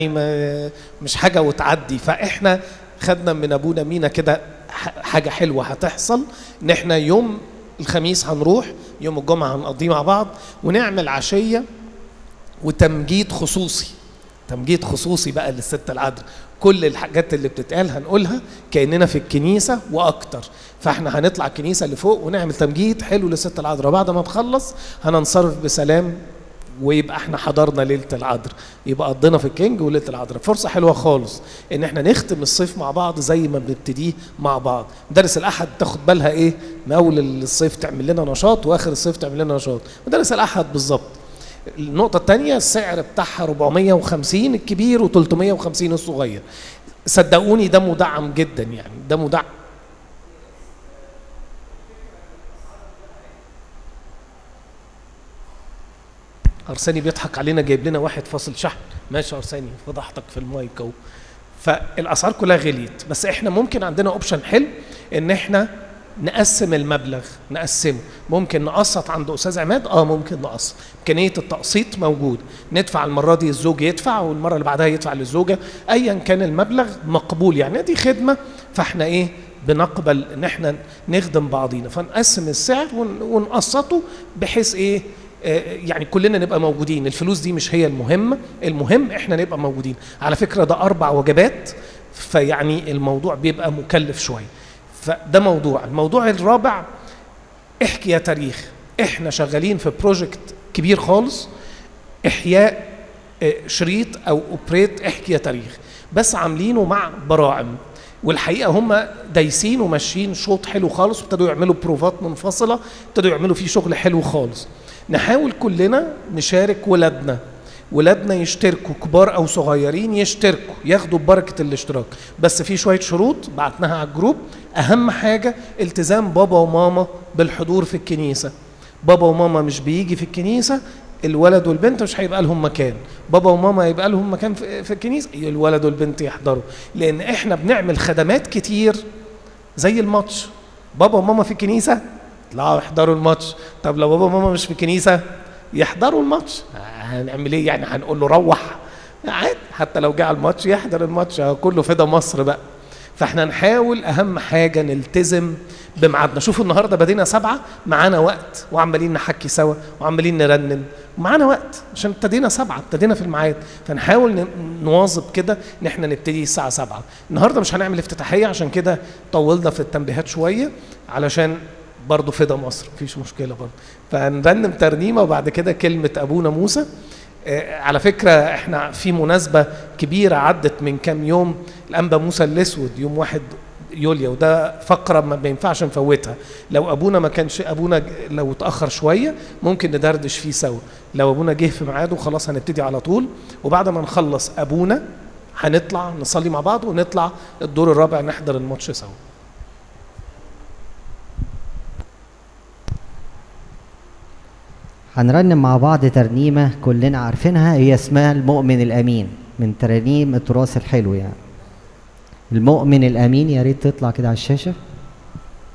ما- مش حاجه وتعدي فاحنا خدنا من ابونا مينا كده ح- حاجه حلوه هتحصل ان احنا يوم الخميس هنروح يوم الجمعه هنقضيه مع بعض ونعمل عشيه وتمجيد خصوصي تمجيد خصوصي بقى للست العذراء كل الحاجات اللي بتتقال هنقولها كاننا في الكنيسه واكتر فاحنا هنطلع الكنيسه اللي فوق ونعمل تمجيد حلو للست العذراء بعد ما نخلص هننصرف بسلام ويبقى احنا حضرنا ليله العذراء يبقى قضينا في الكينج وليله العذراء فرصه حلوه خالص ان احنا نختم الصيف مع بعض زي ما بنبتديه مع بعض مدارس الاحد تاخد بالها ايه من اول الصيف تعمل لنا نشاط واخر الصيف تعمل لنا نشاط مدارس الاحد بالظبط النقطة الثانية السعر بتاعها 450 الكبير و350 الصغير صدقوني ده مدعم جدا يعني ده مدعم ارساني بيضحك علينا جايب لنا واحد فاصل شحن ماشي يا ارساني فضحتك في المايك اهو فالاسعار كلها غليت بس احنا ممكن عندنا اوبشن حلو ان احنا نقسم المبلغ نقسمه ممكن نقسط عند استاذ عماد اه ممكن نقسط امكانيه التقسيط موجود ندفع المره دي الزوج يدفع والمره اللي بعدها يدفع للزوجه ايا كان المبلغ مقبول يعني دي خدمه فاحنا ايه بنقبل ان احنا نخدم بعضينا فنقسم السعر ون- ونقسطه بحيث ايه آه، يعني كلنا نبقى موجودين الفلوس دي مش هي المهم المهم احنا نبقى موجودين على فكرة ده أربع وجبات فيعني الموضوع بيبقى مكلف شوية فده موضوع الموضوع الرابع احكي يا تاريخ احنا شغالين في بروجكت كبير خالص احياء آه، شريط او اوبريت احكي يا تاريخ بس عاملينه مع براعم والحقيقه هم دايسين وماشيين شوط حلو خالص وابتدوا يعملوا بروفات منفصله ابتدوا يعملوا فيه شغل حلو خالص نحاول كلنا نشارك ولادنا ولادنا يشتركوا كبار او صغيرين يشتركوا ياخدوا ببركه الاشتراك بس في شويه شروط بعتناها على الجروب اهم حاجه التزام بابا وماما بالحضور في الكنيسه بابا وماما مش بيجي في الكنيسه الولد والبنت مش هيبقى لهم مكان بابا وماما يبقى لهم مكان في في الكنيسه الولد والبنت يحضروا لان احنا بنعمل خدمات كتير زي الماتش بابا وماما في الكنيسه لا يحضروا الماتش طب لو بابا وماما مش في الكنيسه يحضروا الماتش هنعمل ايه يعني هنقول له روح عادي حتى لو جه على الماتش يحضر الماتش أهو كله فدا مصر بقى فاحنا نحاول اهم حاجه نلتزم بميعادنا شوفوا النهارده بدينا سبعة معانا وقت وعمالين نحكي سوا وعمالين نرنم معانا وقت عشان ابتدينا سبعة ابتدينا في الميعاد فنحاول ن- نواظب كده ان احنا نبتدي الساعه سبعة النهارده مش هنعمل افتتاحيه عشان كده طولنا في التنبيهات شويه علشان برضه فدا مصر مفيش مشكله برضه فنرنم ترنيمه وبعد كده كلمه ابونا موسى آه، على فكرة احنا في مناسبة كبيرة عدت من كام يوم الأنبا موسى الأسود يوم واحد يوليا وده فقرة ما ما ينفعش نفوتها لو أبونا ما كانش أبونا ج- لو اتأخر شوية ممكن ندردش فيه سوا لو أبونا جه في ميعاده خلاص هنبتدي على طول وبعد ما نخلص أبونا هنطلع نصلي مع بعض ونطلع الدور الرابع نحضر الماتش سوا هنرنم مع بعض ترنيمة كلنا عارفينها هي اسمها المؤمن الأمين من ترانيم التراث الحلو يعني المؤمن الأمين يا ريت تطلع كده على الشاشة